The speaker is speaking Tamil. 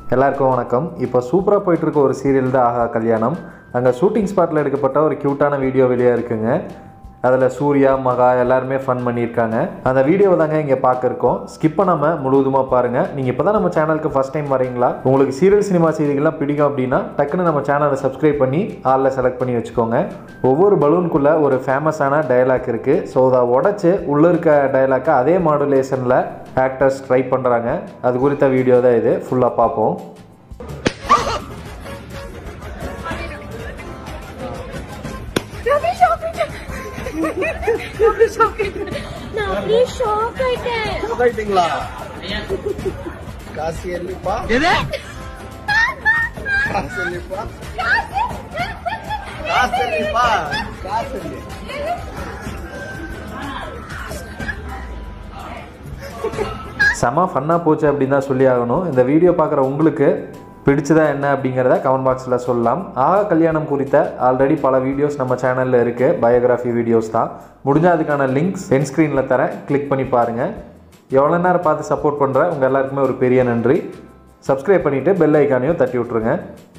எல்லாருக்கும் வணக்கம் இப்போ சூப்பராக போயிட்டு இருக்க ஒரு சீரியல் தான் ஆஹா கல்யாணம் அங்கே ஷூட்டிங் ஸ்பாட்டில் எடுக்கப்பட்ட ஒரு க்யூட்டான வீடியோ வெளியே இருக்குங்க அதில் சூர்யா மகா எல்லாருமே ஃபன் பண்ணியிருக்காங்க அந்த வீடியோவை தாங்க இங்கே பார்க்க இருக்கோம் ஸ்கிப் பண்ணாமல் முழுவதுமாக பாருங்கள் நீங்கள் இப்போ தான் நம்ம சேனலுக்கு ஃபஸ்ட் டைம் வரீங்களா உங்களுக்கு சீரியல் சினிமா செய்திகள்லாம் பிடிக்கும் அப்படின்னா டக்குன்னு நம்ம சேனலை சப்ஸ்கிரைப் பண்ணி ஆளில் செலக்ட் பண்ணி வச்சுக்கோங்க ஒவ்வொரு பலூனுக்குள்ளே ஒரு ஃபேமஸான டயலாக் இருக்குது ஸோ அதை உடச்சி உள்ளே இருக்க டயலாக்கை அதே மாடுலேஷனில் ஆக்டர்ஸ் ட்ரை பண்ணுறாங்க அது குறித்த வீடியோ தான் இது ஃபுல்லாக பார்ப்போம் ரவி ஷாக் ஆயிட்டேன் ரவி ஷாக் ஆயிட்டேன் நான் அப்படியே ஷாக் ஆயிட்டேன் ಹೋಗಾಯ್ತಿಂಗ್ಲಾ ಕಾಸಿ ಎಲ್ಲಿಪ್ಪ ಕಾಸು ಎಲ್ಲಿಪ್ಪ ಕಾಸು ಎಲ್ಲಿಪ್ಪ ಕಾಸು ಎಲ್ಲಿ செம ஃபன்னாக போச்சு அப்படின்னு தான் சொல்லி ஆகணும் இந்த வீடியோ பார்க்குற உங்களுக்கு பிடிச்சதா என்ன அப்படிங்கிறத கமெண்ட் பாக்ஸில் சொல்லலாம் ஆகா கல்யாணம் குறித்த ஆல்ரெடி பல வீடியோஸ் நம்ம சேனலில் இருக்குது பயோகிராஃபி வீடியோஸ் தான் முடிஞ்சால் அதுக்கான லிங்க்ஸ் என் ஸ்க்ரீனில் தரேன் கிளிக் பண்ணி பாருங்கள் எவ்வளோ நேரம் பார்த்து சப்போர்ட் பண்ணுற உங்கள் எல்லாருக்குமே ஒரு பெரிய நன்றி சப்ஸ்கிரைப் பண்ணிவிட்டு பெல் ஐக்கானையும் தட்டி விட்ருங்க